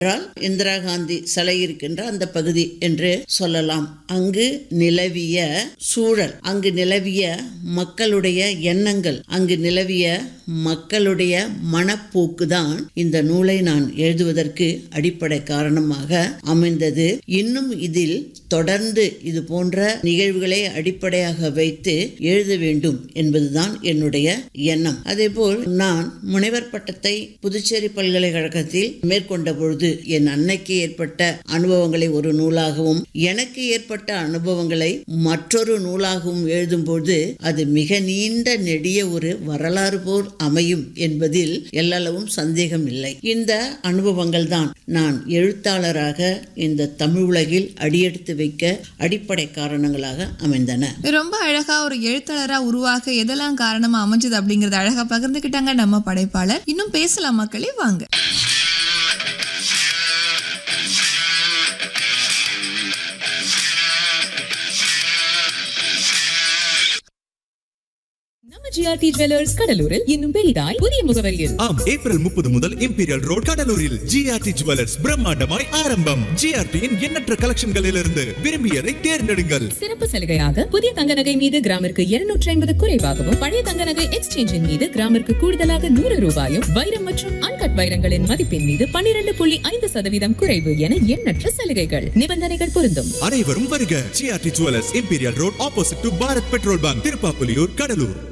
என்றால் இந்திரா காந்தி சிலை இருக்கின்ற அந்த பகுதி என்று சொல்லலாம் அங்கு நிலவிய சூழல் அங்கு நிலவிய மக்களுடைய எண்ணங்கள் அங்கு நிலவிய மக்களுடைய மனப்போக்கு தான் இந்த நூலை நான் எழுதுவதற்கு அடிப்படை காரணமாக அமைந்தது இன்னும் இதில் தொடர்ந்து இது போன்ற நிகழ்வுகளை அடிப்படையாக வைத்து எழுத வேண்டும் என்பதுதான் என்னுடைய எண்ணம் அதேபோல் நான் முனைவர் பட்டத்தை புதுச்சேரி பல்கலைக்கழகத்தில் மேற்கொண்ட பொழுது என் அன்னைக்கு ஏற்பட்ட அனுபவங்களை ஒரு நூலாகவும் எனக்கு ஏற்பட்ட அனுபவங்களை மற்றொரு நூலாகவும் எழுதும்போது அது மிக நீண்ட நெடிய ஒரு வரலாறு போல் அமையும் என்பதில் எல்லளவும் சந்தேகம் இல்லை இந்த அனுபவங்கள் தான் நான் எழுத்தாளராக இந்த தமிழ் உலகில் அடியெடுத்து வைக்க அடிப்படை காரணங்களாக அமைந்தன ரொம்ப அழகா ஒரு எழுத்தாளரா உருவாக எதெல்லாம் காரணமா அமைஞ்சது அப்படிங்கறத அழகா பகிர்ந்துக்கிட்டாங்க நம்ம படைப்பாளர் இன்னும் பேசலாம் மக்களே வாங்க நம்ம ஜிஆர்டி ஜுவல்லர்ஸ் கடலூரில் இன்னும் பெரிதாய் புதிய முகவரியில் ஆம் ஏப்ரல் முப்பது முதல் இம்பீரியல் ரோட் கடலூரில் ஜிஆர்டி ஜுவல்லர்ஸ் பிரம்மாண்டமாய் ஆரம்பம் ஜிஆர்டியின் எண்ணற்ற கலெக்ஷன்களிலிருந்து விரும்பியதை தேர்ந்தெடுங்கள் சிறப்பு சலுகையாக புதிய தங்க நகை மீது கிராமிற்கு இருநூற்றி ஐம்பது குறைவாகவும் பழைய தங்க நகை எக்ஸ்சேஞ்சின் மீது கிராமிற்கு கூடுதலாக நூறு ரூபாயும் வைரம் மற்றும் அன்கட் வைரங்களின் மதிப்பின் மீது பன்னிரண்டு புள்ளி ஐந்து சதவீதம் குறைவு என எண்ணற்ற சலுகைகள் நிபந்தனைகள் பொருந்தும் அனைவரும் வருக GRT jewellers Imperial road opposite to Bharat petrol bunk Thiruppapuliyur Cuddalore